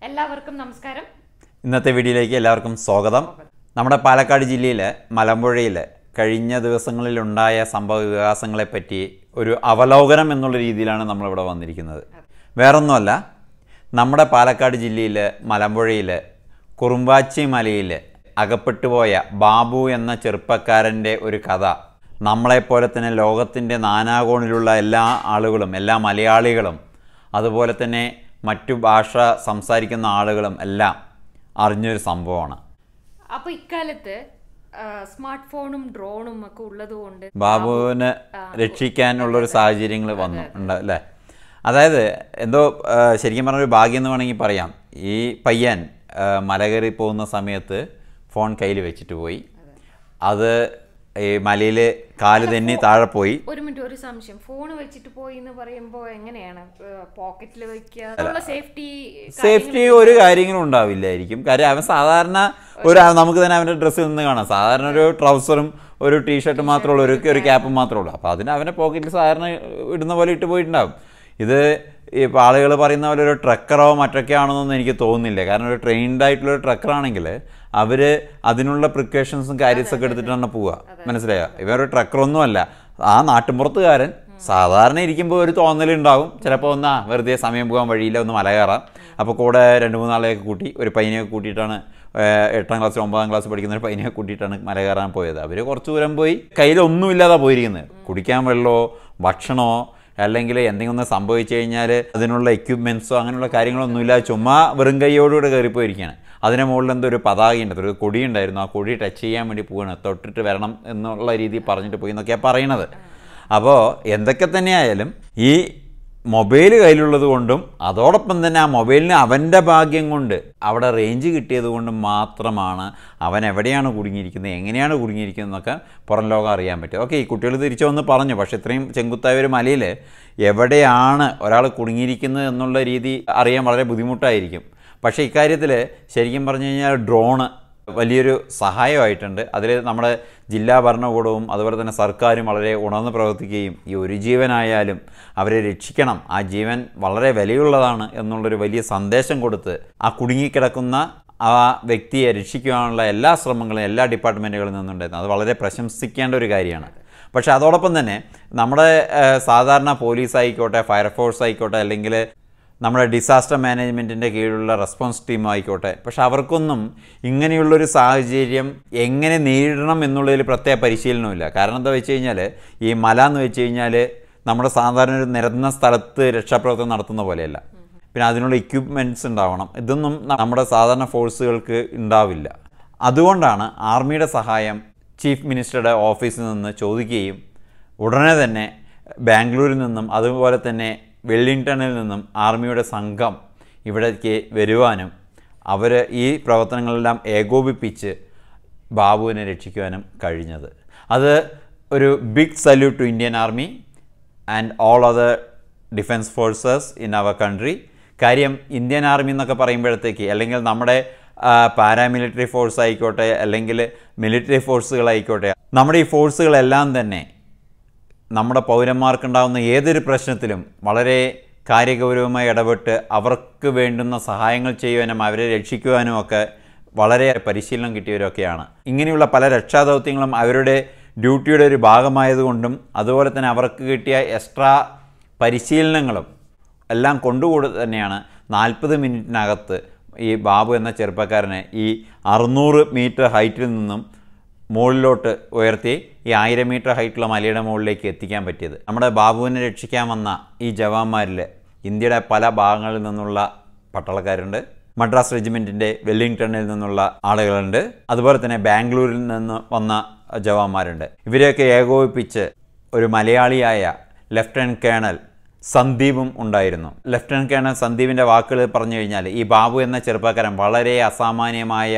എല്ലാവർക്കും നമസ്കാരം ഇന്നത്തെ വീഡിയോയിലേക്ക് എല്ലാവർക്കും സ്വാഗതം നമ്മുടെ പാലക്കാട് ജില്ലയിലെ മലമ്പുഴയിൽ കഴിഞ്ഞ ദിവസങ്ങളിലുണ്ടായ സംഭവ വികാസങ്ങളെപ്പറ്റി ഒരു അവലോകനം എന്നുള്ള രീതിയിലാണ് നമ്മളിവിടെ വന്നിരിക്കുന്നത് വേറൊന്നുമല്ല നമ്മുടെ പാലക്കാട് ജില്ലയിൽ മലമ്പുഴയിൽ കുറുമ്പാച്ചി മലയിൽ അകപ്പെട്ടുപോയ ബാബു എന്ന ചെറുപ്പക്കാരൻ്റെ ഒരു കഥ നമ്മളെപ്പോലെ തന്നെ ലോകത്തിൻ്റെ നാനാകോണിലുള്ള എല്ലാ ആളുകളും എല്ലാ മലയാളികളും അതുപോലെ തന്നെ മറ്റു ഭാഷ സംസാരിക്കുന്ന ആളുകളും എല്ലാം അറിഞ്ഞൊരു സംഭവമാണ് അപ്പൊ ഇക്കാലത്ത് സ്മാർട്ട് ഫോണും ഡ്രോണും ഒക്കെ ഉള്ളത് കൊണ്ട് ബാബുവിന് രക്ഷിക്കാനുള്ളൊരു സാഹചര്യങ്ങൾ വന്നു ഉണ്ട് അല്ലേ അതായത് എന്തോ ആ, ശരിക്കും പറഞ്ഞൊരു ഭാഗ്യം എന്ന് വേണമെങ്കിൽ പറയാം ഈ പയ്യൻ ആ, മല കയറി പോകുന്ന സമയത്ത് ഫോൺ കയ്യിൽ വെച്ചിട്ട് പോയി അത് ഈ മലയിൽ കാല് തെന്നി താഴെ പോയി ഒരു മിനിറ്റ് ഒരു സംശയം ഫോൺ വെച്ചിട്ട് പോയി എന്ന് പറയുമ്പോ എങ്ങനെയാണ് പോക്കറ്റിൽ വെക്കുക സേഫ്റ്റി സേഫ്റ്റി ഒരു കാര്യങ്ങളും ഉണ്ടാവില്ലായിരിക്കും കാര്യം അവൻ സാധാരണ ഒരു നമുക്ക് തന്നെ അവൻ്റെ ഡ്രസ്സിൽ നിന്ന് കാണാം സാധാരണ ഒരു ട്രൗസറും ഒരു ടീഷർട്ടും മാത്രമേ ഉള്ളൂ ഒരു ഒരു ക്യാപ്പും മാത്രമേ ഉള്ളൂ അപ്പോൾ അതിന് അവൻ്റെ പോക്കറ്റിൽ സാധാരണ ഇടുന്ന പോലെ ഇട്ട് പോയിട്ടുണ്ടാവും ഇത് ഇപ്പോൾ ആളുകൾ പറയുന്ന പോലെ ഒരു ട്രക്കറോ മറ്റൊക്കെ ആണെന്നൊന്നും എനിക്ക് തോന്നുന്നില്ല കാരണം ഒരു ട്രെയിൻഡ് ആയിട്ടുള്ള ഒരു ട്രക്കറാണെങ്കിൽ അവർ അതിനുള്ള പ്രിക്കോഷൻസും കാര്യസൊക്കെ എടുത്തിട്ടാണ് പോവുക മനസ്സിലായോ ഇവരൊരു ട്രക്കറൊന്നുമല്ല ആ നാട്ടിൻപുറത്തുകാരൻ സാധാരണ ഇരിക്കുമ്പോൾ ഒരു തോന്നലുണ്ടാവും ചിലപ്പോൾ ഒന്ന് ആ, വെറുതെ സമയം പോകാൻ വഴിയില്ല ഒന്ന് മല കയറാം അപ്പോൾ കൂടെ രണ്ട് മൂന്നാളെയൊക്കെ കൂട്ടി ഒരു പയ്യനെയൊക്കെ കൂട്ടിയിട്ടാണ് ഏഹ്, എട്ടാം ക്ലാസ് ഒമ്പതാം ക്ലാസ് പഠിക്കുന്ന ഒരു പയ്യനെ കൂട്ടിയിട്ടാണ് മല കയറാൻ പോയത് അവർ കുറച്ച് ദൂരം പോയി കയ്യിലൊന്നുമില്ലാതെ പോയിരിക്കുന്നത് കുടിക്കാൻ വെള്ളമോ ഭക്ഷണമോ അല്ലെങ്കിൽ എന്തെങ്കിലും ഒന്ന് സംഭവിച്ചു കഴിഞ്ഞാൽ അതിനുള്ള എക്യുപ്മെൻസോ അങ്ങനെയുള്ള കാര്യങ്ങളൊന്നുമില്ലാതെ ചുമ്മാ വെറും കൈയോടുകൂടെ കയറിപ്പോയിരിക്കുകയാണ് അതിന് മുകളിൽ എന്തോ ഒരു പതാക ഉണ്ട് ഒരു കൊടി ഉണ്ടായിരുന്നു ആ കൊടി ടച്ച് ചെയ്യാൻ വേണ്ടി പോവാണ് തൊട്ടിട്ട് വരണം എന്നുള്ള രീതിയിൽ പറഞ്ഞിട്ട് പോയി എന്നൊക്കെയാണ് പറയണത് അപ്പോൾ എന്തൊക്കെ തന്നെയായാലും ഈ മൊബൈൽ കയ്യിലുള്ളത് കൊണ്ടും അതോടൊപ്പം തന്നെ ആ മൊബൈലിന് അവൻ്റെ ഭാഗ്യം കൊണ്ട് അവിടെ റേഞ്ച് കിട്ടിയത് കൊണ്ടും മാത്രമാണ് അവൻ എവിടെയാണ് കുടുങ്ങിയിരിക്കുന്നത് എങ്ങനെയാണ് കുടുങ്ങിയിരിക്കുന്നത് എന്നൊക്കെ പുറം ലോകം അറിയാൻ പറ്റും ഓക്കെ ഈ കുട്ടികൾ തിരിച്ചു വന്ന് പറഞ്ഞു പക്ഷേ ഇത്രയും ചെങ്കുത്തായ ഒരു മലയിൽ എവിടെയാണ് ഒരാൾ കുടുങ്ങിയിരിക്കുന്നത് എന്നുള്ള രീതി അറിയാൻ വളരെ ബുദ്ധിമുട്ടായിരിക്കും പക്ഷേ ഇക്കാര്യത്തിൽ ശരിക്കും പറഞ്ഞു കഴിഞ്ഞാൽ ഡ്രോണ് വലിയൊരു സഹായമായിട്ടുണ്ട് അതിൽ നമ്മുടെ ജില്ലാ ഭരണകൂടവും അതുപോലെ തന്നെ സർക്കാരും വളരെ ഉണർന്ന് പ്രവർത്തിക്കുകയും ഈ ഒരു ജീവനായാലും അവരെ രക്ഷിക്കണം ആ ജീവൻ വളരെ വിലയുള്ളതാണ് എന്നുള്ളൊരു വലിയ സന്ദേശം കൊടുത്ത് ആ കുടുങ്ങിക്കിടക്കുന്ന ആ വ്യക്തിയെ രക്ഷിക്കുവാനുള്ള എല്ലാ ശ്രമങ്ങളും എല്ലാ ഡിപ്പാർട്ട്മെൻറ്റുകളിൽ നിന്നുണ്ടായിരുന്നു അത് വളരെ പ്രശംസിക്കേണ്ട ഒരു കാര്യമാണ് പക്ഷേ അതോടൊപ്പം തന്നെ നമ്മുടെ ഏഹ്, സാധാരണ പോലീസ് ആയിക്കോട്ടെ ഫയർഫോഴ്സ് ആയിക്കോട്ടെ അല്ലെങ്കിൽ നമ്മുടെ ഡിസാസ്റ്റർ മാനേജ്മെൻറ്റിൻ്റെ കീഴിലുള്ള റെസ്പോൺസ് ടീം ആയിക്കോട്ടെ പക്ഷെ അവർക്കൊന്നും ഇങ്ങനെയുള്ളൊരു സാഹചര്യം എങ്ങനെ നേരിടണം എന്നുള്ളതിൽ പ്രത്യേക പരിശീലനമില്ല കാരണം എന്താ വെച്ച് കഴിഞ്ഞാൽ ഈ മല എന്ന് വെച്ച് കഴിഞ്ഞാൽ നമ്മുടെ സാധാരണ ഒരു നിരന്ന സ്ഥലത്ത് രക്ഷാപ്രവർത്തനം നടത്തുന്ന പോലെയല്ല പിന്നെ അതിനുള്ള എക്യുപ്മെൻറ്റ്സ് ഉണ്ടാവണം ഇതൊന്നും നമ്മുടെ സാധാരണ ഫോഴ്സുകൾക്ക് ഉണ്ടാവില്ല അതുകൊണ്ടാണ് ആർമിയുടെ സഹായം ചീഫ് മിനിസ്റ്ററുടെ ഓഫീസിൽ നിന്ന് ചോദിക്കുകയും ഉടനെ തന്നെ ബാംഗ്ലൂരിൽ നിന്നും അതുപോലെ തന്നെ വെല്ലിംഗ്ടണിൽ നിന്നും ആർമിയുടെ സംഘം ഇവിടേക്ക് വരുവാനും അവർ ഈ പ്രവർത്തനങ്ങളെല്ലാം ഏകോപിപ്പിച്ച് ബാബുവിനെ രക്ഷിക്കുവാനും കഴിഞ്ഞത് അത് ഒരു big salute to Indian army and all other defence forces in our country കാര്യം ഇന്ത്യൻ ആർമി എന്നൊക്കെ പറയുമ്പോഴത്തേക്ക് അല്ലെങ്കിൽ നമ്മുടെ പാരാമിലിറ്ററി ഫോഴ്സ് ആയിക്കോട്ടെ അല്ലെങ്കിൽ മിലിറ്ററി ഫോഴ്സുകളായിക്കോട്ടെ നമ്മുടെ ഈ ഫോഴ്സുകളെല്ലാം തന്നെ നമ്മുടെ പൗരന്മാർക്കുണ്ടാകുന്ന ഏതൊരു പ്രശ്നത്തിലും വളരെ കാര്യഗൗരവമായി ഇടപെട്ട് അവർക്ക് വേണ്ടുന്ന സഹായങ്ങൾ ചെയ്യുവാനും അവരെ രക്ഷിക്കുവാനും ഒക്കെ വളരെ പരിശീലനം കിട്ടിയവരൊക്കെയാണ് ഇങ്ങനെയുള്ള പല രക്ഷാദൗത്യങ്ങളും അവരുടെ ഡ്യൂട്ടിയുടെ ഒരു ഭാഗമായതുകൊണ്ടും അതുപോലെ തന്നെ അവർക്ക് കിട്ടിയ എക്സ്ട്രാ പരിശീലനങ്ങളും എല്ലാം കൊണ്ടുകൂടി തന്നെയാണ് നാൽപ്പത് മിനിറ്റിനകത്ത് ഈ ബാബു എന്ന ചെറുപ്പക്കാരനെ ഈ അറുന്നൂറ് മീറ്റർ ഹൈറ്റിൽ നിന്നും മുകളിലോട്ട് ഉയർത്തി ഈ ആയിരം മീറ്റർ ഹൈറ്റുള്ള മലയുടെ മുകളിലേക്ക് എത്തിക്കാൻ പറ്റിയത് നമ്മുടെ ബാബുവിനെ രക്ഷിക്കാൻ വന്ന ഈ ജവാന്മാരിൽ ഇന്ത്യയുടെ പല ഭാഗങ്ങളിൽ നിന്നുള്ള പട്ടാളക്കാരുണ്ട് മദ്രാസ് റെജിമെൻറ്റിൻ്റെ വെല്ലിംഗ്ടണിൽ നിന്നുള്ള ആളുകളുണ്ട് അതുപോലെ തന്നെ ബാംഗ്ലൂരിൽ നിന്ന് വന്ന ജവാന്മാരുണ്ട് ഇവരെയൊക്കെ ഏകോപിപ്പിച്ച് ഒരു മലയാളിയായ ലെഫ്റ്റനൻറ്റ് കേണൽ സന്ദീപും ഉണ്ടായിരുന്നു ലെഫ്റ്റനൻറ്റ് കേണൽ സന്ദീപിൻ്റെ വാക്കുകൾ പറഞ്ഞു കഴിഞ്ഞാൽ ഈ ബാബു എന്ന ചെറുപ്പക്കാരൻ വളരെ അസാമാന്യമായ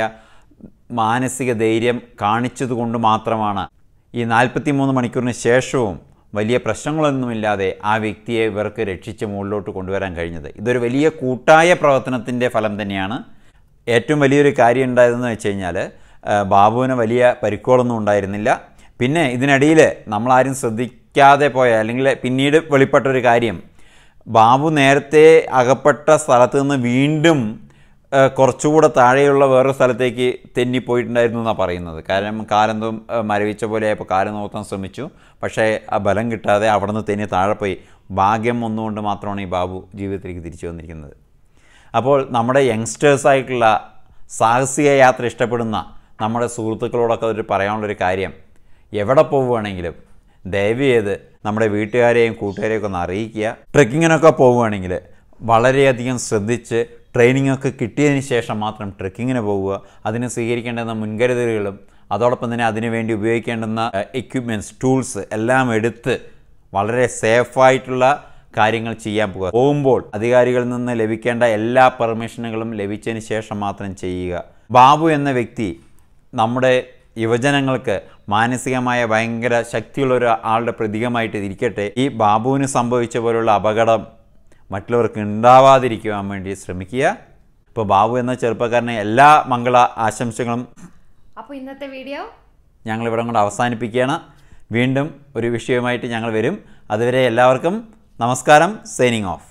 മാനസിക ധൈര്യം കാണിച്ചതുകൊണ്ട് മാത്രമാണ് ഈ നാൽപ്പത്തി മൂന്ന് മണിക്കൂറിന് ശേഷവും വലിയ പ്രശ്നങ്ങളൊന്നുമില്ലാതെ ആ വ്യക്തിയെ ഇവർക്ക് രക്ഷിച്ച് മുകളിലോട്ട് കൊണ്ടുവരാൻ കഴിഞ്ഞത് ഇതൊരു വലിയ കൂട്ടായ പ്രവർത്തനത്തിൻ്റെ ഫലം തന്നെയാണ് ഏറ്റവും വലിയൊരു കാര്യം ഉണ്ടായതെന്ന് വെച്ച് കഴിഞ്ഞാൽ ആ, ബാബുവിന് വലിയ പരിക്കുകളൊന്നും ഉണ്ടായിരുന്നില്ല പിന്നെ ഇതിനിടയിൽ നമ്മളാരും ശ്രദ്ധിക്കാതെ പോയ അല്ലെങ്കിൽ പിന്നീട് വെളിപ്പെട്ട ഒരു കാര്യം ബാബു നേരത്തെ അകപ്പെട്ട സ്ഥലത്ത് നിന്ന് വീണ്ടും ഏഹ്, കുറച്ചുകൂടെ താഴെയുള്ള വേറൊരു സ്ഥലത്തേക്ക് തെന്നിപ്പോയിട്ടുണ്ടായിരുന്നു എന്നാണ് പറയുന്നത് കാരണം കാലെന്തോ ഏഹ്, മരവിച്ച പോലെ ആയപ്പോൾ കാല് നോക്കാൻ ശ്രമിച്ചു പക്ഷേ ആ ബലം കിട്ടാതെ അവിടെ നിന്ന് തെന്നി താഴെ പോയി ഭാഗ്യം ഒന്നുകൊണ്ട് മാത്രമാണ് ഈ ബാബു ജീവിതത്തിലേക്ക് തിരിച്ചു വന്നിരിക്കുന്നത് അപ്പോൾ നമ്മുടെ യങ്സ്റ്റേഴ്സായിട്ടുള്ള സാഹസിക യാത്ര ഇഷ്ടപ്പെടുന്ന നമ്മുടെ സുഹൃത്തുക്കളോടൊക്കെ ഒരു പറയാനുള്ളൊരു കാര്യം എവിടെ പോവുകയാണെങ്കിലും ദയവ് ചെയ്ത് നമ്മുടെ വീട്ടുകാരെയും കൂട്ടുകാരെയും ഒക്കെ ഒന്ന് അറിയിക്കുക ട്രെക്കിങ്ങിനൊക്കെ പോവുകയാണെങ്കിൽ വളരെയധികം ശ്രദ്ധിച്ച് ട്രെയിനിങ് ഒക്കെ കിട്ടിയതിന് ശേഷം മാത്രം ട്രെക്കിങ്ങിന് പോവുക അതിന് സ്വീകരിക്കേണ്ടുന്ന മുൻകരുതലുകളും അതോടൊപ്പം തന്നെ അതിനുവേണ്ടി ഉപയോഗിക്കേണ്ടുന്ന എക്യുപ്മെൻറ്റ്സ് ടൂൾസ് എല്ലാം എടുത്ത് വളരെ സേഫായിട്ടുള്ള കാര്യങ്ങൾ ചെയ്യാൻ പോകുക പോകുമ്പോൾ അധികാരികളിൽ നിന്ന് ലഭിക്കേണ്ട എല്ലാ പെർമിഷനുകളും ലഭിച്ചതിന് ശേഷം മാത്രം ചെയ്യുക ബാബു എന്ന വ്യക്തി നമ്മുടെ യുവജനങ്ങൾക്ക് മാനസികമായ ഭയങ്കര ശക്തിയുള്ള ഒരു ആളുടെ പ്രതീകമായിട്ട് ഇരിക്കട്ടെ ഈ ബാബുവിന് സംഭവിച്ച പോലുള്ള അപകടം മറ്റുള്ളവർക്ക് ഉണ്ടാവാതിരിക്കുവാൻ വേണ്ടി ശ്രമിക്കുക ഇപ്പോൾ ബാബു എന്ന ചെറുപ്പക്കാരന് എല്ലാ മംഗള ആശംസകളും അപ്പൊ ഇന്നത്തെ വീഡിയോ ഞങ്ങൾ ഇവിടെ കൊണ്ട് അവസാനിപ്പിക്കുകയാണ് വീണ്ടും ഒരു വിഷയവുമായിട്ട് ഞങ്ങൾ വരും അതുവരെ എല്ലാവർക്കും നമസ്കാരം സൈനിങ് ഓഫ്